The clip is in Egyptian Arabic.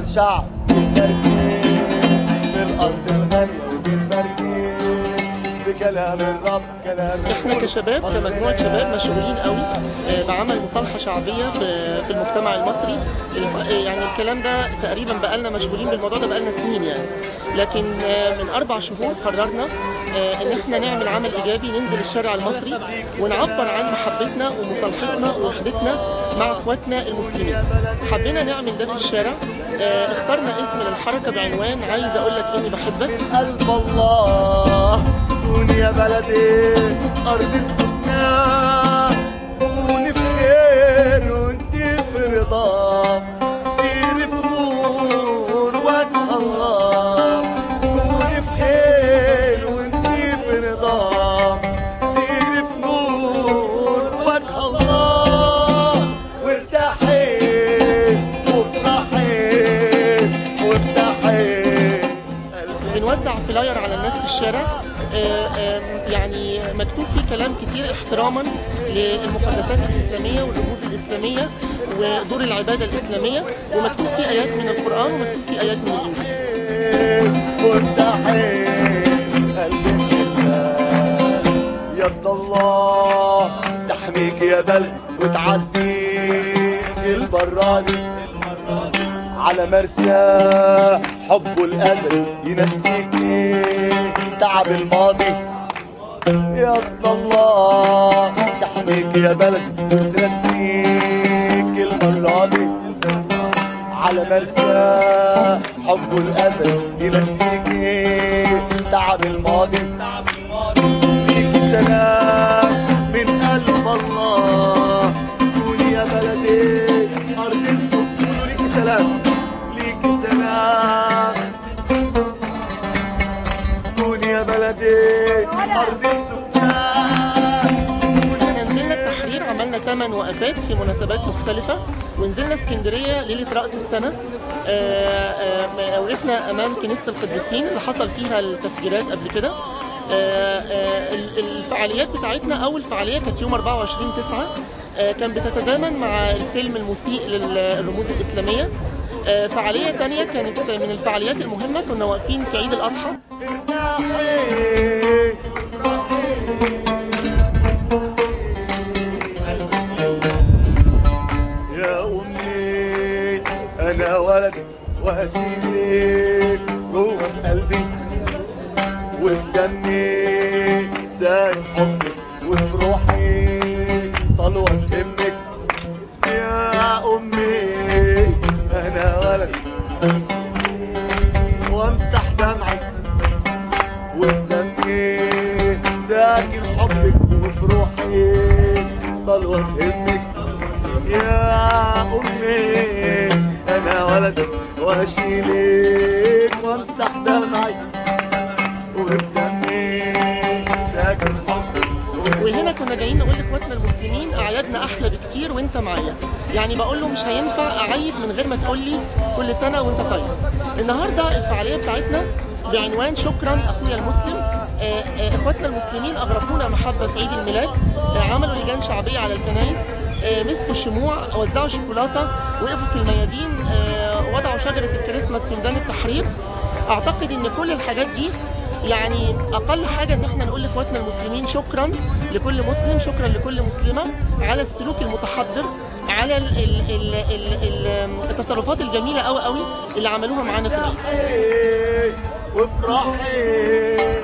شعب بالتركيب في الارض الغاليه وبالتركيب بكلام الرب كلام احنا كشباب كمجموعه شباب مشغولين قوي آه، بعمل مصالحه شعبيه في في المجتمع المصري الف- آه، يعني الكلام ده تقريبا بقالنا مشغولين بالموضوع ده بقالنا سنين يعني لكن آه، من اربع شهور قررنا آه، ان احنا نعمل عمل ايجابي ننزل الشارع المصري ونعبر عن محبتنا ومصالحتنا ووحدتنا مع اخواتنا المسلمين حبينا نعمل ده في الشارع آه، اخترنا اسم للحركه بعنوان عايز اقول لك اني بحبك قلب الله كون يا بلدي أرض سكنها كون في خير وانت في رضا سيري في نور وجه الله كون في خير وانت في رضا سيري في نور وجه الله وارتاحي وافرحي وافتحي قلبي بنوزع فلاير على الناس في الشارع آه، آم، يعني مكتوب فيه كلام كتير احتراما للمقدسات الإسلامية والرموز الإسلامية ودور العبادة الإسلامية ومكتوب فيه آيات من القرآن ومكتوب فيه آيات من الإنجيل وافتحي قلبك لله يد الله تحميك يا بلد وتعزيك البراني على مرسى حب القدر ينسيكي تعب الماضي يد الله تحميك يا بلد وتنسيك المرة دي على مرسى حب الأزل ينسيكي تعب الماضي ليكي سلام من قلب الله كوني يا بلدي أرض السكون ليكي سلام ليكي سلام كوني يا بلدي أرض السكان كوني احنا نزلنا التحرير عملنا 8 وقفات في مناسبات مختلفة ونزلنا اسكندرية ليلة رأس السنة آه، آه، وقفنا أمام كنيسة القديسين اللي حصل فيها التفجيرات قبل كده آه، آه، ال- الفعاليات بتاعتنا أول فعالية كانت يوم 24 9 كان بتتزامن مع الفيلم المسيء للرموز الإسلامية آه، فعالية تانية كانت من الفعاليات المهمة كنا واقفين في عيد الأضحى يا أمي أنا ولد وهسيبك روح قلبي وفي دمي زاد حبك وفي روحي صلوة أمك يا أمي أنا ولد وامسح دمعك وفي دمي ساكن حبك وفي روحي صلوة امك يا امي انا ولدك واشيلك وامسح دمعي وفي دمي ساكن حبك وفي وهنا كنا جايين نقول لاخواتنا المسلمين اعيادنا احلى بكتير وانت معايا يعني بقول له مش هينفع اعيد من غير ما تقول لي كل سنه وانت طيب النهارده الفعاليه بتاعتنا بعنوان شكرا اخويا المسلم آه، آه، اخواتنا المسلمين اغرقونا محبه في عيد الميلاد آه، عملوا لجان شعبيه على الكنائس آه، مسكوا الشموع وزعوا شوكولاته وقفوا في الميادين آه، وضعوا شجره الكريسماس في ميدان التحرير اعتقد ان كل الحاجات دي يعني اقل حاجه ان احنا نقول لاخواتنا المسلمين شكرا لكل مسلم شكرا لكل مسلمه على السلوك المتحضر على ال ال ال ال ال التصرفات الجميله قوي قوي اللي عملوها معانا في العيد وافرحي